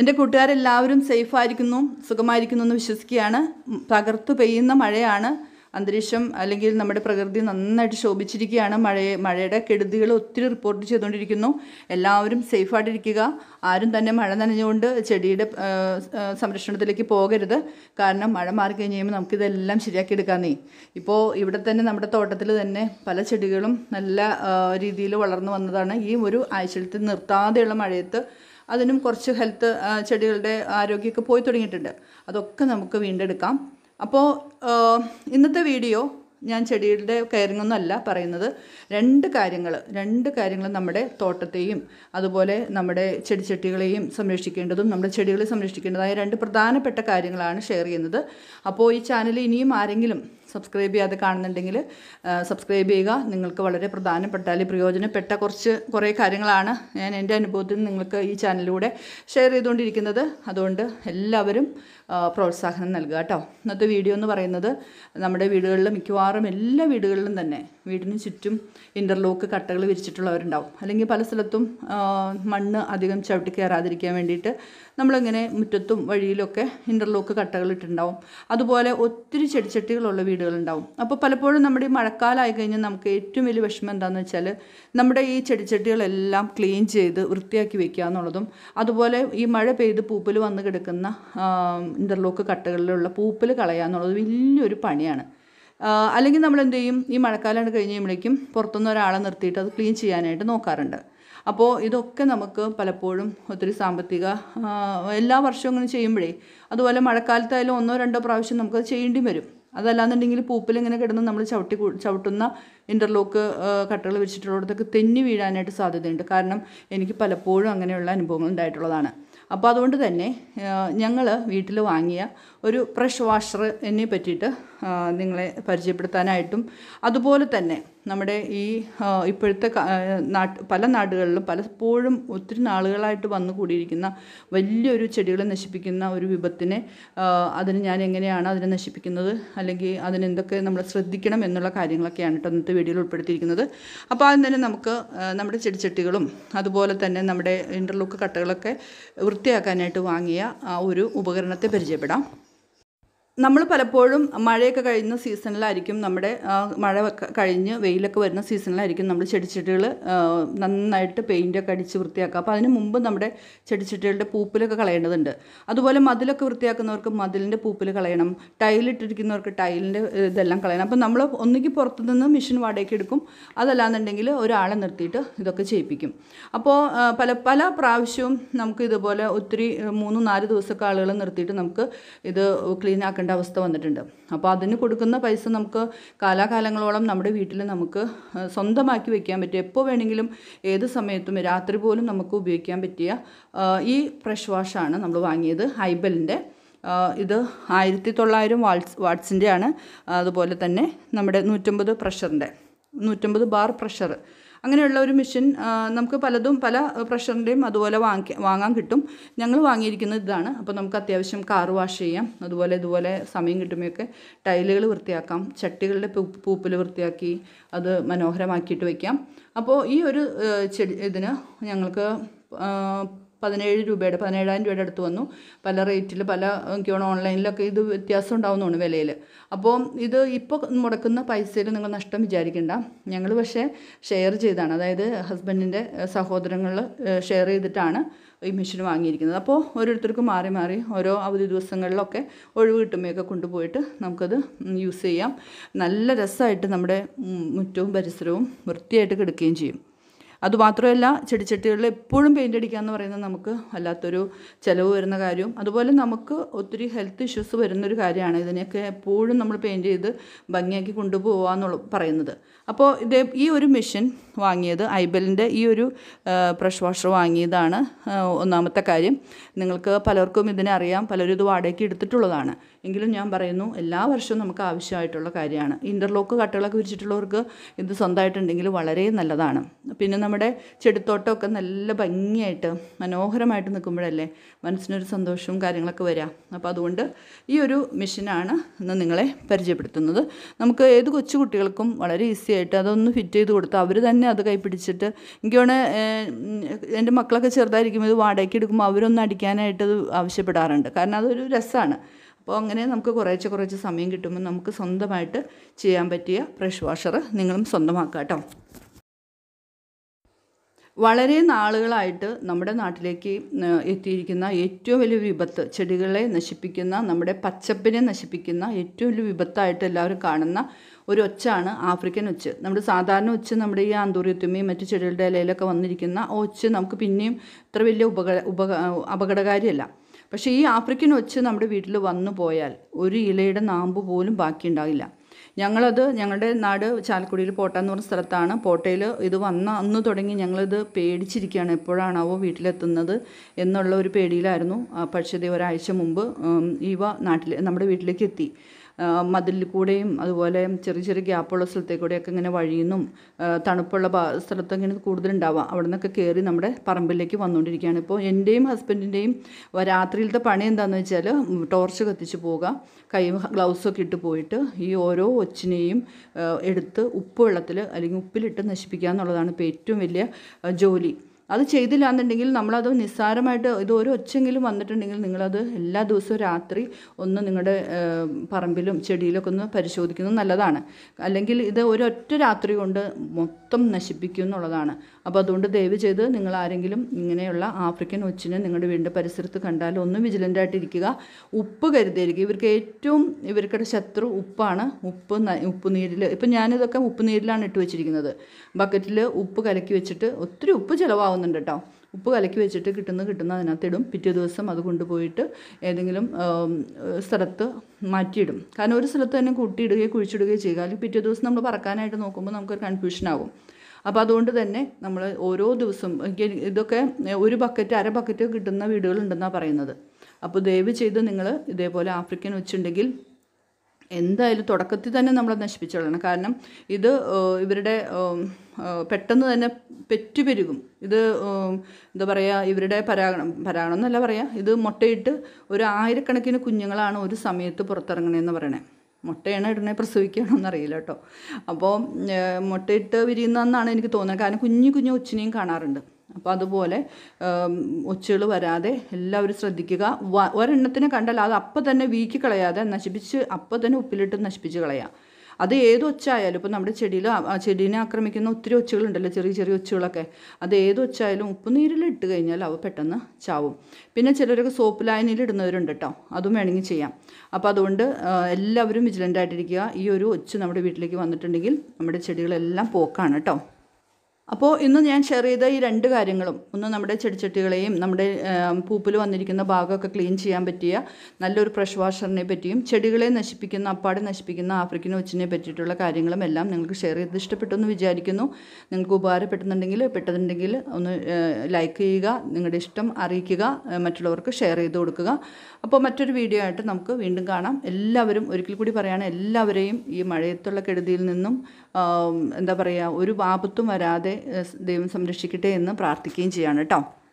എൻ്റെ കൂട്ടുകാരെല്ലാവരും സേഫായിരിക്കുന്നു സുഖമായിരിക്കുന്നു എന്ന് വിശ്വസിക്കുകയാണ് ഉം, തകർത്ത് പെയ്യുന്ന മഴയാണ് അന്തരീക്ഷം അല്ലെങ്കിൽ നമ്മുടെ പ്രകൃതി നന്നായിട്ട് ശോഭിച്ചിരിക്കുകയാണ് മഴയെ മഴയുടെ കെടുതികൾ ഒത്തിരി റിപ്പോർട്ട് ചെയ്തുകൊണ്ടിരിക്കുന്നു എല്ലാവരും സേഫായിട്ടിരിക്കുക ആരും തന്നെ മഴ നനഞ്ഞുകൊണ്ട് ചെടിയുടെ ആ, ആ, സംരക്ഷണത്തിലേക്ക് പോകരുത് കാരണം മഴ മാറി കഴിഞ്ഞ് കഴിയുമ്പോൾ നമുക്കിതെല്ലാം ശരിയാക്കി എടുക്കാമെന്നേ ഇപ്പോൾ ഇവിടെ തന്നെ നമ്മുടെ തോട്ടത്തിൽ തന്നെ പല ചെടികളും നല്ല രീതിയിൽ വളർന്നു വന്നതാണ് ഈ ഒരു ആഴ്ചയിൽ നിർത്താതെയുള്ള മഴയത്ത് അതിനും കുറച്ച് ഹെൽത്ത് ആ, ചെടികളുടെ ആരോഗ്യമൊക്കെ പോയി തുടങ്ങിയിട്ടുണ്ട് അതൊക്കെ നമുക്ക് വീണ്ടെടുക്കാം അപ്പോൾ ആ, ഇന്നത്തെ വീഡിയോ ഞാൻ ചെടികളുടെ കെയറിംഗ് ഒന്നും അല്ല പറയുന്നത് രണ്ട് കാര്യങ്ങൾ രണ്ട് കാര്യങ്ങൾ നമ്മുടെ തോട്ടത്തെയും അതുപോലെ നമ്മുടെ ചെടിച്ചട്ടികളെയും സംരക്ഷിക്കേണ്ടതും നമ്മുടെ ചെടികളെ സംരക്ഷിക്കേണ്ടതായ രണ്ട് പ്രധാനപ്പെട്ട കാര്യങ്ങളാണ് ഷെയർ ചെയ്യുന്നത് അപ്പോൾ ഈ ചാനൽ ഇനിയും ആരെങ്കിലും സബ്സ്ക്രൈബ് ചെയ്യാതെ കാണുന്നുണ്ടെങ്കിൽ സബ്സ്ക്രൈബ് ചെയ്യുക നിങ്ങൾക്ക് വളരെ പ്രധാനപ്പെട്ട അല്ലെങ്കിൽ പ്രയോജനപ്പെട്ട കുറച്ച് കുറേ കാര്യങ്ങളാണ് ഞാൻ എൻ്റെ അനുഭവത്തിൽ നിങ്ങൾക്ക് ഈ ചാനലിലൂടെ ഷെയർ ചെയ്തുകൊണ്ടിരിക്കുന്നത് അതുകൊണ്ട് എല്ലാവരും ആ, പ്രോത്സാഹനം നൽകുക കേട്ടോ ഇന്നത്തെ വീഡിയോ എന്ന് പറയുന്നത് നമ്മുടെ വീടുകളിൽ മിക്കവാറും എല്ലാ വീടുകളിലും തന്നെ വീടിന് ചുറ്റും ഇൻ്റർലോക്ക് കട്ടകൾ വിരിച്ചിട്ടുള്ളവരുണ്ടാവും അല്ലെങ്കിൽ പല സ്ഥലത്തും ആ, മണ്ണ് അധികം ചവിട്ടി കയറാതിരിക്കാൻ വേണ്ടിയിട്ട് നമ്മളിങ്ങനെ മുറ്റത്തും വഴിയിലൊക്കെ ഇൻ്റർലോക്ക് കട്ടകൾ ഇട്ടിട്ടുണ്ടാവും അതുപോലെ ഒത്തിരി ചെടിച്ചട്ടികളുള്ള വീടുകളുണ്ടാവും അപ്പോൾ പലപ്പോഴും നമ്മുടെ ഈ മഴക്കാലമായി കഴിഞ്ഞാൽ നമുക്ക് ഏറ്റവും വലിയ വിഷമം എന്താണെന്ന് വെച്ചാൽ നമ്മുടെ ഈ ചെടിച്ചട്ടികളെല്ലാം ക്ലീൻ ചെയ്ത് വൃത്തിയാക്കി വെക്കുക എന്നുള്ളതും അതുപോലെ ഈ മഴ പെയ്ത് പൂപ്പൽ വന്ന് കിടക്കുന്ന ഇൻ്റർലോക്ക് കട്ടകളിലുള്ള പൂപ്പൽ കളയുക എന്നുള്ളത് വലിയൊരു പണിയാണ് ആ, അല്ലെങ്കിൽ നമ്മൾ എന്ത് ചെയ്യും ഈ മഴക്കാലം കഴിഞ്ഞ് കഴിയുമ്പോഴേക്കും പുറത്തുനിന്ന് ഒരാളെ നിർത്തിയിട്ട് അത് ക്ലീൻ ചെയ്യാനായിട്ട് നോക്കാറുണ്ട് അപ്പോൾ ഇതൊക്കെ നമുക്ക് പലപ്പോഴും ഒത്തിരി സാമ്പത്തിക ആ, എല്ലാ വർഷവും ഇങ്ങനെ ചെയ്യുമ്പോഴേ അതുപോലെ മഴക്കാലത്തായാലും ഒന്നോ രണ്ടോ പ്രാവശ്യം നമുക്കത് ചെയ്യേണ്ടി വരും അതല്ലാന്നുണ്ടെങ്കിൽ പൂപ്പിൽ ഇങ്ങനെ കിടന്ന് നമ്മൾ ചവിട്ടി കൂ- ചവിട്ടുന്ന ഇൻ്റർലോക്ക് കട്ടകൾ വെച്ചിട്ടുള്ളിടത്തൊക്കെ തെന്നി വീഴാനായിട്ട് സാധ്യതയുണ്ട് കാരണം എനിക്ക് പലപ്പോഴും അങ്ങനെയുള്ള അനുഭവങ്ങൾ ഉണ്ടായിട്ടുള്ളതാണ് അപ്പോൾ അതുകൊണ്ട് തന്നെ ഞങ്ങൾ വീട്ടിൽ വാങ്ങിയ ഒരു പ്രഷ് വാഷർ എന്നെ പറ്റിയിട്ട് ആ, നിങ്ങളെ പരിചയപ്പെടുത്താനായിട്ടും അതുപോലെ തന്നെ നമ്മുടെ ഈ ആ, ഇപ്പോഴത്തെ ക- ആ, നാട്ട് പല നാടുകളിലും പലപ്പോഴും ഒത്തിരി നാളുകളായിട്ട് വന്നു കൂടിയിരിക്കുന്ന വലിയൊരു ചെടികളെ നശിപ്പിക്കുന്ന ഒരു വിപത്തിനെ ആ, അതിന് ഞാൻ എങ്ങനെയാണ് അതിനെ നശിപ്പിക്കുന്നത് അല്ലെങ്കിൽ അതിനെന്തൊക്കെ നമ്മൾ ശ്രദ്ധിക്കണം എന്നുള്ള കാര്യങ്ങളൊക്കെയാണ് കേട്ടോ ഇന്നത്തെ വീഡിയോയിൽ ഉൾപ്പെടുത്തിയിരിക്കുന്നത് അപ്പോൾ ആദ്യം തന്നെ നമുക്ക് ആ, നമ്മുടെ ചെടിച്ചട്ടികളും അതുപോലെ തന്നെ നമ്മുടെ ഇൻ്റർലോക്ക് കട്ടകളൊക്കെ വൃത്തിയാക്കാനായിട്ട് വാങ്ങിയ ആ ഒരു ഉപകരണത്തെ പരിചയപ്പെടാം നമ്മൾ പലപ്പോഴും മഴയൊക്കെ കഴിയുന്ന സീസണിലായിരിക്കും നമ്മുടെ ആ, മഴ ഒക്കെ കഴിഞ്ഞ് വെയിലൊക്കെ വരുന്ന സീസണിലായിരിക്കും നമ്മൾ ചെടിച്ചട്ടികൾ നന്നായിട്ട് പെയിൻ്റൊക്കെ അടിച്ച് വൃത്തിയാക്കുക അപ്പോൾ അതിന് മുമ്പ് നമ്മുടെ ചെടിച്ചട്ടികളുടെ പൂപ്പിലൊക്കെ കളയേണ്ടതുണ്ട് അതുപോലെ മതിലൊക്കെ വൃത്തിയാക്കുന്നവർക്ക് മതിലിൻ്റെ പൂപ്പിൽ കളയണം ടൈലിട്ടിരിക്കുന്നവർക്ക് ടൈലിൻ്റെ ഇതെല്ലാം കളയണം അപ്പോൾ നമ്മൾ ഒന്നുകിൽ പുറത്തു നിന്ന് മെഷീൻ വാടകയ്ക്ക് എടുക്കും അതല്ലാന്നുണ്ടെങ്കിൽ ഒരാളെ നിർത്തിയിട്ട് ഇതൊക്കെ ചെയ്യിപ്പിക്കും അപ്പോൾ ആ, പല പല പ്രാവശ്യവും നമുക്ക് ഇതുപോലെ ഒത്തിരി ആ, മൂന്ന് നാല് ദിവസമൊക്കെ ആളുകൾ നിർത്തിയിട്ട് നമുക്ക് ഇത് ക്ലീൻ ആക്കേണ്ട അവസ്ഥ വന്നിട്ടുണ്ട് അപ്പോൾ അതിന് കൊടുക്കുന്ന പൈസ നമുക്ക് കാലാകാലങ്ങളോളം നമ്മുടെ വീട്ടിൽ നമുക്ക് ആ, സ്വന്തമാക്കി വെക്കാൻ പറ്റും എപ്പോൾ വേണമെങ്കിലും ഏത് സമയത്തും രാത്രി പോലും നമുക്ക് ഉപയോഗിക്കാൻ പറ്റിയ ആ, ഈ ഫ്രഷ് വാഷാണ് നമ്മൾ വാങ്ങിയത് ഹൈബലിൻ്റെ ഇത് ആയിരത്തി തൊള്ളായിരം വാട്സ് വാട്സിൻ്റെ ആണ് അതുപോലെ തന്നെ നമ്മുടെ നൂറ്റമ്പത് പ്രഷറിൻ്റെ നൂറ്റമ്പത് ബാർ പ്രഷർ അങ്ങനെയുള്ള ഒരു മെഷീൻ ആ, നമുക്ക് പലതും പല പ്രഷറിൻ്റെയും അതുപോലെ വാങ്ങി വാങ്ങാൻ കിട്ടും ഞങ്ങൾ വാങ്ങിയിരിക്കുന്നത് ഇതാണ് അപ്പോൾ നമുക്ക് അത്യാവശ്യം കാർ വാഷ് ചെയ്യാം അതുപോലെ ഇതുപോലെ സമയം കിട്ടുമ്പോഴൊക്കെ ടൈലുകൾ വൃത്തിയാക്കാം ചട്ടികളുടെ പൂപ്പിൽ വൃത്തിയാക്കി അത് മനോഹരമാക്കിയിട്ട് വയ്ക്കാം അപ്പോൾ ഈ ഒരു ആ, ചെടി ഇതിന് ഞങ്ങൾക്ക് ആ, പതിനേഴ് രൂപയുടെ പതിനേഴായിരം രൂപയുടെ അടുത്ത് വന്നു പല റേറ്റിൽ പല എനിക്ക് തോന്നുന്നു ഓൺലൈനിലൊക്കെ ഇത് വ്യത്യാസം ഉണ്ടാവുന്നതാണ് വിലയിൽ അപ്പോൾ ഇത് ഇപ്പോൾ മുടക്കുന്ന പൈസയിൽ നിങ്ങൾ നഷ്ടം വിചാരിക്കേണ്ട ഞങ്ങൾ പക്ഷേ ഷെയർ ചെയ്താണ് അതായത് ഹസ്ബൻഡിൻ്റെ സഹോദരങ്ങൾ ഷെയർ ചെയ്തിട്ടാണ് ഈ മെഷീൻ വാങ്ങിയിരിക്കുന്നത് അപ്പോൾ ഓരോരുത്തർക്കും മാറി മാറി ഓരോ അവധി ദിവസങ്ങളിലൊക്കെ ഒഴിവ് കിട്ടുമ്പോഴൊക്കെ കൊണ്ടുപോയിട്ട് നമുക്കത് യൂസ് ചെയ്യാം നല്ല രസമായിട്ട് നമ്മുടെ ഉം, മുറ്റവും പരിസരവും വൃത്തിയായിട്ട് കിടക്കുകയും ചെയ്യും അതുമാത്രമല്ല ചെടിച്ചട്ടികളിൽ എപ്പോഴും പെയിൻ്റ് അടിക്കുക എന്ന് പറയുന്നത് നമുക്ക് വല്ലാത്തൊരു ചിലവ് വരുന്ന കാര്യവും അതുപോലെ നമുക്ക് ഒത്തിരി ഹെൽത്ത് ഇഷ്യൂസ് വരുന്നൊരു കാര്യമാണ് ഇതിനെയൊക്കെ എപ്പോഴും നമ്മൾ പെയിൻറ്റ് ചെയ്ത് ഭംഗിയാക്കി കൊണ്ടുപോകുക എന്നുള്ള പറയുന്നത് അപ്പോൾ ഇതേ ഈ ഒരു മെഷീൻ വാങ്ങിയത് ഐബലിൻ്റെ ഈ ഒരു പ്രഷ് വാഷർ വാങ്ങിയതാണ് ആ, ഒന്നാമത്തെ കാര്യം നിങ്ങൾക്ക് പലർക്കും ഇതിനെ അറിയാം പലരും ഇത് വാടകയ്ക്ക് എടുത്തിട്ടുള്ളതാണ് എങ്കിലും ഞാൻ പറയുന്നു എല്ലാ വർഷവും നമുക്ക് ആവശ്യമായിട്ടുള്ള കാര്യമാണ് ഇൻ്റർലോക്ക് കട്ടകളൊക്കെ വിരിച്ചിട്ടുള്ളവർക്ക് ഇത് സ്വന്തമായിട്ടുണ്ടെങ്കിൽ വളരെ നല്ലതാണ് പിന്നെ നമ്മുടെ ചെടിത്തോട്ടമൊക്കെ നല്ല ഭംഗിയായിട്ട് മനോഹരമായിട്ട് നിൽക്കുമ്പോഴല്ലേ മനസ്സിനൊരു സന്തോഷവും കാര്യങ്ങളൊക്കെ വരാം അപ്പോൾ അതുകൊണ്ട് ഈ ഒരു മെഷീനാണ് ഇന്ന് നിങ്ങളെ പരിചയപ്പെടുത്തുന്നത് നമുക്ക് ഏത് കൊച്ചു കുട്ടികൾക്കും വളരെ ഈസി ആയിട്ട് അതൊന്ന് ഫിറ്റ് ചെയ്ത് കൊടുത്താൽ അവർ തന്നെ അത് കൈ പിടിച്ചിട്ട് എനിക്ക് തോന്നുന്നു എൻ്റെ മക്കളൊക്കെ ചെറുതായിരിക്കുമ്പോൾ ഇത് വാടകയ്ക്ക് എടുക്കുമ്പോൾ അവരൊന്ന് അടിക്കാനായിട്ട് ഇത് ആവശ്യപ്പെടാറുണ്ട് കാരണം അതൊരു രസമാണ് അപ്പോൾ അങ്ങനെ നമുക്ക് കുറേശ്ശെ കുറച്ച് സമയം കിട്ടുമ്പോൾ നമുക്ക് സ്വന്തമായിട്ട് ചെയ്യാൻ പറ്റിയ പ്രഷ് വാഷർ നിങ്ങളും സ്വന്തമാക്കാം കേട്ടോ വളരെ നാളുകളായിട്ട് നമ്മുടെ നാട്ടിലേക്ക് ഏഹ്, എത്തിയിരിക്കുന്ന ഏറ്റവും വലിയ വിപത്ത് ചെടികളെ നശിപ്പിക്കുന്ന നമ്മുടെ പച്ചപ്പിനെ നശിപ്പിക്കുന്ന ഏറ്റവും വലിയ വിപത്തായിട്ട് എല്ലാവരും കാണുന്ന ഒരു ഒച്ചാണ് ആഫ്രിക്കൻ ഒച്ച് നമ്മുടെ സാധാരണ ഒച്ച് നമ്മുടെ ഈ ആന്തൂറിയത്തുമ്മയും മറ്റു ചെടികളുടെ ഇലയിലൊക്കെ വന്നിരിക്കുന്ന ആ ഒച്ച് നമുക്ക് പിന്നെയും ഇത്ര വലിയ ഉപക ഉപക അപകടകാരിയല്ല പക്ഷേ ഈ ആഫ്രിക്കൻ ഒച്ച് നമ്മുടെ വീട്ടിൽ വന്നു പോയാൽ ഒരു ഇലയുടെ നാമ്പ് പോലും ബാക്കിയുണ്ടാകില്ല ഞങ്ങളത് ഞങ്ങളുടെ നാട് ചാലക്കുടിയിൽ പോട്ട എന്ന് പറഞ്ഞ സ്ഥലത്താണ് പോട്ടയിൽ ഇത് വന്ന അന്ന് തുടങ്ങി ഞങ്ങളിത് പേടിച്ചിരിക്കുകയാണ് എപ്പോഴാണാവോ വീട്ടിലെത്തുന്നത് എന്നുള്ള ഒരു പേടിയിലായിരുന്നു ആ, പക്ഷേ ദേ ഒരാഴ്ച മുമ്പ് ഉം, ഇവ നാട്ടിൽ നമ്മുടെ വീട്ടിലേക്ക് എത്തി ആ, മതിലിൽ കൂടെയും അതുപോലെ ചെറിയ ചെറിയ ഗ്യാപ്പുള്ള സ്ഥലത്തേക്ക് കൂടെയൊക്കെ ഇങ്ങനെ വഴിയുന്നും ആ, തണുപ്പുള്ള ഭാ- സ്ഥലത്ത് ഇങ്ങനെ കൂടുതലുണ്ടാവാം അവിടെ നിന്നൊക്കെ കയറി നമ്മുടെ പറമ്പിലേക്ക് വന്നുകൊണ്ടിരിക്കുകയാണ് ഇപ്പോൾ എൻ്റെയും ഹസ്ബൻഡിൻ്റെയും രാത്രിയിലത്തെ പണി എന്താണെന്ന് വെച്ചാൽ ടോർച്ച് കത്തിച്ച് പോവുക കൈ ഗ്ലൗസൊക്കെ ഇട്ട് പോയിട്ട് ഈ ഓരോ ഒച്ചിനെയും ആ, എടുത്ത് ഉപ്പ് വെള്ളത്തിൽ അല്ലെങ്കിൽ ഉപ്പിലിട്ട് നശിപ്പിക്കുക എന്നുള്ളതാണ് ഇപ്പോൾ ഏറ്റവും വലിയ ആ, ജോലി അത് ചെയ്തില്ല എന്നുണ്ടെങ്കിൽ നമ്മളത് നിസ്സാരമായിട്ട് ഇത് ഒരു ഒച്ചെങ്കിലും വന്നിട്ടുണ്ടെങ്കിൽ നിങ്ങളത് എല്ലാ ദിവസവും രാത്രി ഒന്ന് നിങ്ങളുടെ ഏഹ്, പറമ്പിലും ചെടിയിലൊക്കെ ഒന്ന് പരിശോധിക്കുന്നത് നല്ലതാണ് അല്ലെങ്കിൽ ഇത് ഒരൊറ്റ രാത്രി കൊണ്ട് മൊത്തം നശിപ്പിക്കും എന്നുള്ളതാണ് അപ്പോൾ അതുകൊണ്ട് ദയവ് ചെയ്ത് നിങ്ങൾ ആരെങ്കിലും ഇങ്ങനെയുള്ള ആഫ്രിക്കൻ ഒച്ചിനെ നിങ്ങളുടെ വീടിൻ്റെ പരിസരത്ത് കണ്ടാൽ ഒന്ന് വിജിലൻ്റ് ആയിട്ട് ഇരിക്കുക ഉപ്പ് കരുതിയിരിക്കുക ഇവർക്ക് ഏറ്റവും ഇവർക്കുടെ ശത്രു ഉപ്പാണ് ഉപ്പ് ന- ഉപ്പ് നീരിൽ ഇപ്പം ഞാനിതൊക്കെ ഉപ്പ് നീരിലാണ് ഇട്ട് വെച്ചിരിക്കുന്നത് ബക്കറ്റിൽ ഉപ്പ് കലക്കി വെച്ചിട്ട് ഒത്തിരി ഉപ്പ് ചിലവാകുന്നുണ്ട് കേട്ടോ ഉപ്പ് കലക്കി വെച്ചിട്ട് കിട്ടുന്ന കിട്ടുന്ന അതിനകത്തിടും പിറ്റേ ദിവസം അത് കൊണ്ടുപോയിട്ട് ഏതെങ്കിലും ആം, ഏഹ് സ്ഥലത്ത് മാറ്റിയിടും കാരണം ഒരു സ്ഥലത്ത് തന്നെ കൂട്ടിയിടുകയോ കുഴിച്ചിടുകയോ ചെയ്യുക അല്ലെങ്കിൽ പിറ്റേ ദിവസം നമ്മൾ പറക്കാനായിട്ട് നോക്കുമ്പോൾ നമുക്കൊരു കൺഫ്യൂഷൻ ആകും അപ്പോൾ അതുകൊണ്ട് തന്നെ നമ്മൾ ഓരോ ദിവസം എനിക്ക് ഇതൊക്കെ ഒരു ബക്കറ്റ് അര ബക്കറ്റ് കിട്ടുന്ന വീടുകളുണ്ടെന്നാണ് പറയുന്നത് അപ്പോൾ ദയവ് ചെയ്ത് നിങ്ങൾ ഇതേപോലെ ആഫ്രിക്കൻ വെച്ചുണ്ടെങ്കിൽ എന്തായാലും തുടക്കത്തിൽ തന്നെ നമ്മൾ നശിപ്പിച്ചു കളയണം കാരണം ഇത് ഏഹ്, ഇവരുടെ ഏഹ്, ഏഹ്, പെട്ടെന്ന് തന്നെ പെറ്റുപെരുകും ഇത് ഏഹ്, എന്താ പറയുക ഇവരുടെ പരാഗണം പരാഗണം എന്നല്ല പറയുക ഇത് മുട്ടയിട്ട് ഒരു ആയിരക്കണക്കിന് കുഞ്ഞുങ്ങളാണ് ഒരു സമയത്ത് പുറത്തിറങ്ങണേന്ന് പറയണേ മുട്ടയാണ് ഇടണേ പ്രസവിക്കുകയാണോ എന്നറിയില്ല കേട്ടോ അപ്പോൾ ഏഹ്, മുട്ടയിട്ട് വിരിയുന്നതെന്നാണ് എനിക്ക് തോന്നുന്നത് കാരണം കുഞ്ഞു കുഞ്ഞു ഒച്ചിനെയും കാണാറുണ്ട് അപ്പോൾ അതുപോലെ ഒച്ചുകൾ വരാതെ എല്ലാവരും ശ്രദ്ധിക്കുക വ- ഒരെണ്ണത്തിനെ കണ്ടാൽ അത് അപ്പം തന്നെ വീക്കി കളയാതെ നശിപ്പിച്ച് അപ്പം തന്നെ ഉപ്പിലിട്ട് നശിപ്പിച്ച് കളയാം അത് ഏത് ഒച്ചായാലും ഇപ്പോൾ നമ്മുടെ ചെടിയിൽ ആ- ആ ചെടീനെ ആക്രമിക്കുന്ന ഒത്തിരി ഒച്ചുകളുണ്ടല്ലോ ചെറിയ ചെറിയ ഒച്ചുകളൊക്കെ അത് ഏത് ഒച്ചായാലും ഉപ്പുനീരിൽ ഇട്ട് കഴിഞ്ഞാൽ അവ പെട്ടെന്ന് ചാവും പിന്നെ ചിലരൊക്കെ സോപ്പ് ലായനിയിൽ ഇടുന്നവരുണ്ട് കേട്ടോ അതും വേണമെങ്കിൽ ചെയ്യാം അപ്പോൾ അതുകൊണ്ട് ആ, എല്ലാവരും വിജിലൻ്റ് ആയിട്ടിരിക്കുക ഈ ഒരു ഒച്ച് നമ്മുടെ വീട്ടിലേക്ക് വന്നിട്ടുണ്ടെങ്കിൽ നമ്മുടെ ചെടികളെല്ലാം പോക്കാണ് കേട്ടോ അപ്പോൾ ഇന്ന് ഞാൻ ഷെയർ ചെയ്ത ഈ രണ്ട് കാര്യങ്ങളും ഒന്ന് നമ്മുടെ ചെടിച്ചട്ടികളെയും നമ്മുടെ പൂപ്പിൽ വന്നിരിക്കുന്ന ഭാഗമൊക്കെ ക്ലീൻ ചെയ്യാൻ പറ്റിയ നല്ലൊരു ഫ്രഷ് വാഷറിനെ പറ്റിയും ചെടികളെ നശിപ്പിക്കുന്ന അപ്പാടെ നശിപ്പിക്കുന്ന ആഫ്രിക്കൻ ഒച്ചിനെ പറ്റിയിട്ടുള്ള കാര്യങ്ങളും എല്ലാം നിങ്ങൾക്ക് ഷെയർ ചെയ്ത് ഇഷ്ടപ്പെട്ടു എന്ന് വിചാരിക്കുന്നു നിങ്ങൾക്ക് ഉപകാരപ്പെടുന്നുണ്ടെങ്കിൽ പെട്ടതുണ്ടെങ്കിൽ ഒന്ന് ലൈക്ക് ചെയ്യുക നിങ്ങളുടെ ഇഷ്ടം അറിയിക്കുക ഏഹ് മറ്റുള്ളവർക്ക് ഷെയർ ചെയ്ത് കൊടുക്കുക അപ്പോൾ മറ്റൊരു വീഡിയോ ആയിട്ട് നമുക്ക് വീണ്ടും കാണാം എല്ലാവരും ഒരിക്കൽ കൂടി പറയുകയാണ് എല്ലാവരെയും ഈ മഴയത്തുള്ള കെടുതിയിൽ നിന്നും ആം, എന്താ പറയുക ഒരു ആപത്തും വരാതെ ഏഹ് ദൈവം സംരക്ഷിക്കട്ടെ എന്ന് പ്രാർത്ഥിക്കുകയും ചെയ്യാണ് കേട്ടോ